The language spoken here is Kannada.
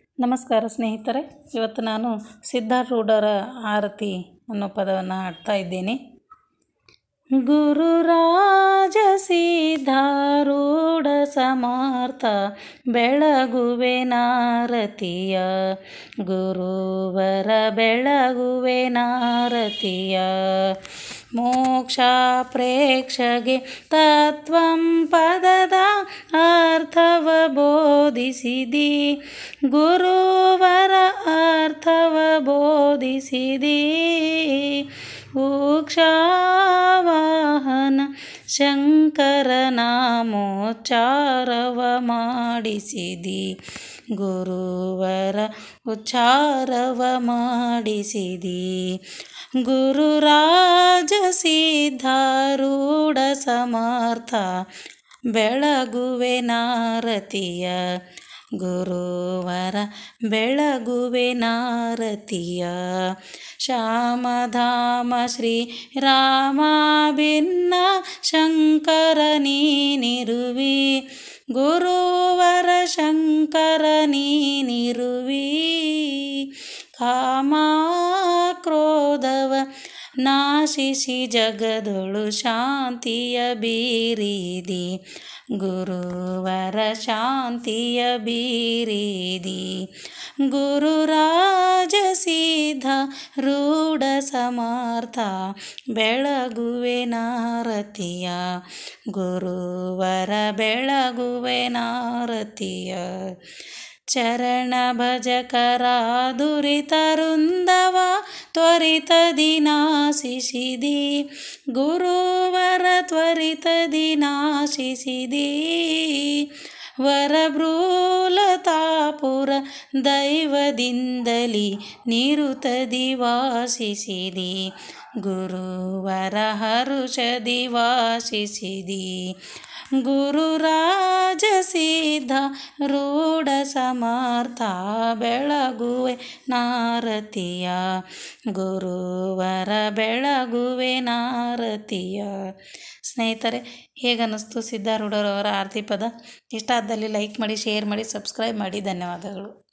ನಮಸ್ಕಾರ ಸ್ನೇಹಿತರೆ ಇವತ್ತು ನಾನು ಸಿದ್ಧಾರೂಢರ ಆರತಿ ಅನ್ನೋ ಪದವನ್ನು ಹಾಡ್ತಾ ಇದ್ದೀನಿ ಗುರುರಾಜ ಸಿದ್ಧಾರೂಢ ಸಮರ್ಥ ಬೆಳಗುವೆ ನಾರತಿಯ ಗುರುವರ ಬೆಳಗುವೆ ನಾರತಿಯ ಮೋಕ್ಷ ಪ್ರೇಕ್ಷಗೆ ತತ್ವಂ ಪದದ ಅರ್ಥವ ಬೋಧಿಸಿದಿ ಗುರುವರ ಅರ್ಥವ ಬೋಧಿಸಿದಿ ಉಕ್ಷಾವಾಹನ ಶಂಕರ ನಾಮೋಚ್ಚಾರವ ಮಾಡಿಸಿದಿ ಗುರುವರ ಉಚ್ಚಾರವ ಮಾಡಿಸಿದಿ ಗುರುರಾಜ ಸಿದ್ಧಾರೂಢ ಸಮರ್ಥ ಬೆಳಗುವೆ ನಾರತಿಯ ಗುರುವರ ಬೆಳಗುವೆ ನಾರತಿಯ ಶ್ಯಾಮಧಾಮ ಶ್ರೀ ರಾಮ ಭಿನ್ನ ಶಂಕರ ನೀನಿರುವಿ ಗುರುವರ ಶಂಕರ ನೀನಿರುವಿ ಕಾಮ ಕ್ರೋಧವ ನಾಶಿಸಿ ಜಗದೊಳು ಶಾಂತಿಯ ಬೀರಿದಿ ಗುರುವರ ಶಾಂತಿಯ ಬೀರಿದಿ ಗುರುರಾಜ ಸಿದ್ಧ ರೂಢ ಸಮರ್ಥ ಬೆಳಗುವೆ ನಾರತಿಯ ಗುರುವರ ಬೆಳಗುವೆ ನಾರತಿಯ ಚರಣ ಭಜಕರ ದುರಿತರುಂದವ ತ್ವರಿತದಿ ನಾಶಿಸಿದಿ ಗುರುವರ ತ್ವರಿತದಿ ನಾಶಿಸಿದಿ ವರಭ್ರೂಲತಾಪುರ ದೈವದಿಂದಲಿ ನಿರುತದಿ ವಾಸಿಸಿದಿ ಗುರುವರ ಹರುಷದಿ ವಾಸಿಸಿದಿ ಗುರುರಾಜ ಸಿದ್ಧ ರೂಢ ಸಮರ್ಥ ಬೆಳಗುವೆ ನಾರತಿಯ ಗುರುವರ ಬೆಳಗುವೆ ನಾರತಿಯ ಸ್ನೇಹಿತರೆ ಹೇಗನ್ನಿಸ್ತು ಸಿದ್ಧಾರೂಢರವರ ಆರತಿ ಪದ ಇಷ್ಟ ಆದಲ್ಲಿ ಲೈಕ್ ಮಾಡಿ ಶೇರ್ ಮಾಡಿ ಸಬ್ಸ್ಕ್ರೈಬ್ ಮಾಡಿ ಧನ್ಯವಾದಗಳು